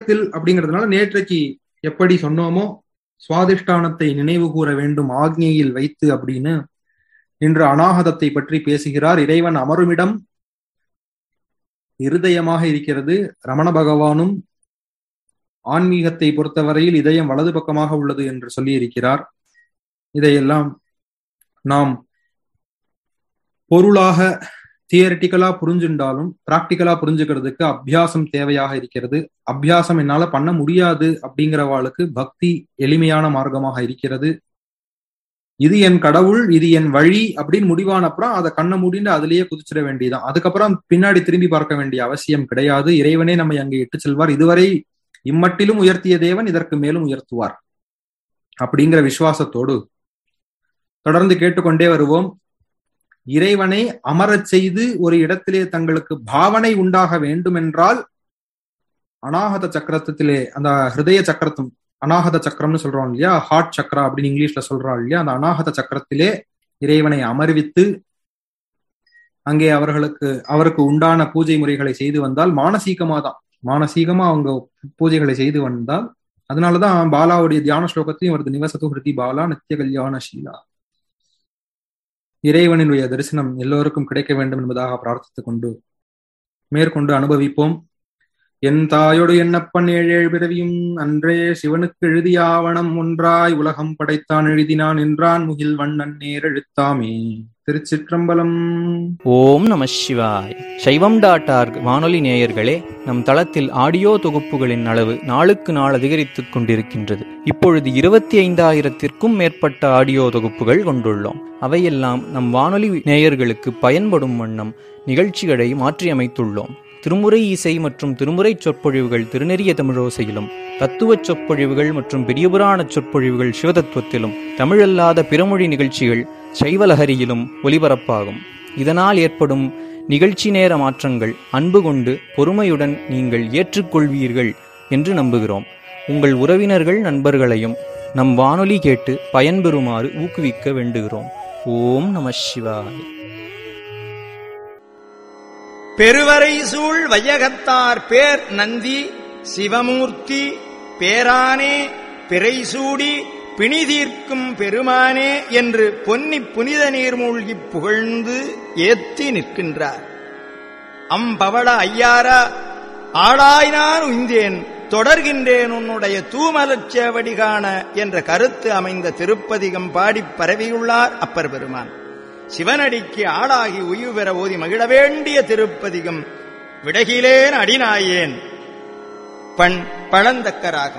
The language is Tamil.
சமயத்தில் அப்படிங்கிறதுனால நேற்றைக்கு எப்படி சொன்னோமோ சுவாதிஷ்டானத்தை நினைவு கூற வேண்டும் ஆக்ஞையில் வைத்து அப்படின்னு இன்று அநாகதத்தை பற்றி பேசுகிறார் இறைவன் அமருமிடம் இருதயமாக இருக்கிறது ரமண பகவானும் ஆன்மீகத்தை பொறுத்தவரையில் இதயம் வலது பக்கமாக உள்ளது என்று சொல்லி இருக்கிறார் இதையெல்லாம் நாம் பொருளாக தியரிட்டிக்கலா புரிஞ்சுண்டாலும் பிராக்டிக்கலா புரிஞ்சுக்கிறதுக்கு அபியாசம் தேவையாக இருக்கிறது அபியாசம் என்னால பண்ண முடியாது அப்படிங்கிறவாளுக்கு பக்தி எளிமையான மார்க்கமாக இருக்கிறது இது என் கடவுள் இது என் வழி அப்படின்னு முடிவான அப்புறம் அதை கண்ணை மூடிட்டு அதுலயே குதிச்சிட வேண்டியதான் அதுக்கப்புறம் பின்னாடி திரும்பி பார்க்க வேண்டிய அவசியம் கிடையாது இறைவனே நம்மை அங்கே இட்டு செல்வார் இதுவரை இம்மட்டிலும் உயர்த்திய தேவன் இதற்கு மேலும் உயர்த்துவார் அப்படிங்கிற விசுவாசத்தோடு தொடர்ந்து கேட்டுக்கொண்டே வருவோம் இறைவனை அமரச் செய்து ஒரு இடத்திலே தங்களுக்கு பாவனை உண்டாக வேண்டும் என்றால் அநாகத சக்கரத்திலே அந்த ஹிருதய சக்கரத்தும் அநாகத சக்கரம்னு சொல்றோம் இல்லையா ஹார்ட் சக்கரா அப்படின்னு இங்கிலீஷ்ல சொல்றோம் இல்லையா அந்த அநாகத சக்கரத்திலே இறைவனை அமர்வித்து அங்கே அவர்களுக்கு அவருக்கு உண்டான பூஜை முறைகளை செய்து வந்தால் மானசீகமா தான் மானசீகமா அவங்க பூஜைகளை செய்து வந்தால் அதனாலதான் பாலாவுடைய தியான ஸ்லோகத்தையும் வருது நிவசத்து ஹிருதி பாலா நித்திய கல்யாண ஷீலா இறைவனுடைய தரிசனம் எல்லோருக்கும் கிடைக்க வேண்டும் என்பதாக பிரார்த்தித்துக் கொண்டு மேற்கொண்டு அனுபவிப்போம் என் தாயோடு என்னப்பன் ஏழேழு பிறவியும் அன்றே சிவனுக்கு எழுதிய ஆவணம் ஒன்றாய் உலகம் படைத்தான் எழுதினான் என்றான் முகில் வண்ணன் நேர் எழுத்தாமே திருச்சிற்றம்பலம் ஓம் நம சிவாய் சைவம் டாட் ஆர்க் வானொலி நேயர்களே நம் தளத்தில் ஆடியோ தொகுப்புகளின் அளவு நாளுக்கு நாள் அதிகரித்துக் கொண்டிருக்கின்றது இப்பொழுது இருபத்தி ஐந்தாயிரத்திற்கும் மேற்பட்ட ஆடியோ தொகுப்புகள் கொண்டுள்ளோம் அவையெல்லாம் நம் வானொலி நேயர்களுக்கு பயன்படும் வண்ணம் நிகழ்ச்சிகளை மாற்றியமைத்துள்ளோம் திருமுறை இசை மற்றும் திருமுறை சொற்பொழிவுகள் திருநெறிய தமிழோசையிலும் தத்துவ சொற்பொழிவுகள் மற்றும் பெரியபுராண சொற்பொழிவுகள் சிவதத்துவத்திலும் தமிழல்லாத பிறமொழி நிகழ்ச்சிகள் சைவலஹரியிலும் ஒலிபரப்பாகும் இதனால் ஏற்படும் நிகழ்ச்சி நேர மாற்றங்கள் அன்பு கொண்டு பொறுமையுடன் நீங்கள் ஏற்றுக்கொள்வீர்கள் என்று நம்புகிறோம் உங்கள் உறவினர்கள் நண்பர்களையும் நம் வானொலி கேட்டு பயன்பெறுமாறு ஊக்குவிக்க வேண்டுகிறோம் ஓம் நம சிவாய் பெருவரை சூழ் வையகத்தார் பேர் நந்தி சிவமூர்த்தி பேரானே பிறைசூடி பிணிதீர்க்கும் பெருமானே என்று பொன்னி புனித நீர் மூழ்கிப் புகழ்ந்து ஏத்தி நிற்கின்றார் அம்பவள ஐயாரா ஆளாய் நான் உய்ந்தேன் தொடர்கின்றேன் உன்னுடைய தூமலச் சேவடி காண என்ற கருத்து அமைந்த திருப்பதிகம் பாடிப் பரவியுள்ளார் அப்பர் பெருமான் சிவனடிக்கு ஆளாகி உய்வு பெற ஓதி மகிழ வேண்டிய திருப்பதிகம் விடகிலேன் அடிநாயேன் பண் பழந்தக்கராகும்